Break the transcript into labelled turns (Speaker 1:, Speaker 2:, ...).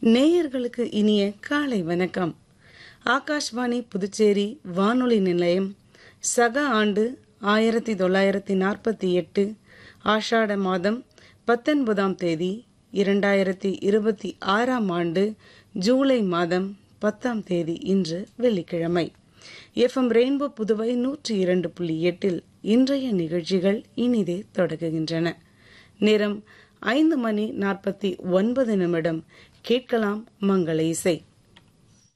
Speaker 1: நேயர்களுக்கு இனிய காலை வணக்கம் ஆகாஷ்வாணி புதுச்சேரி வானொலி நிலையம் சக ஆண்டு ஆயிரத்தி தொள்ளாயிரத்தி நாற்பத்தி எட்டு ஆஷாட மாதம் பத்தொன்பதாம் தேதி இரண்டாயிரத்தி இருபத்தி ஆறாம் ஆண்டு ஜூலை மாதம் பத்தாம் தேதி இன்று வெள்ளிக்கிழமை எஃப்எம் ரெயின்போ புதுவை நூற்றி இரண்டு புள்ளி எட்டில் இன்றைய நிகழ்ச்சிகள் இனிதே தொடங்குகின்றன நேரம் ஐந்து மணி நாற்பத்தி ஒன்பது நிமிடம் கேட்கலாம் மங்கள இசை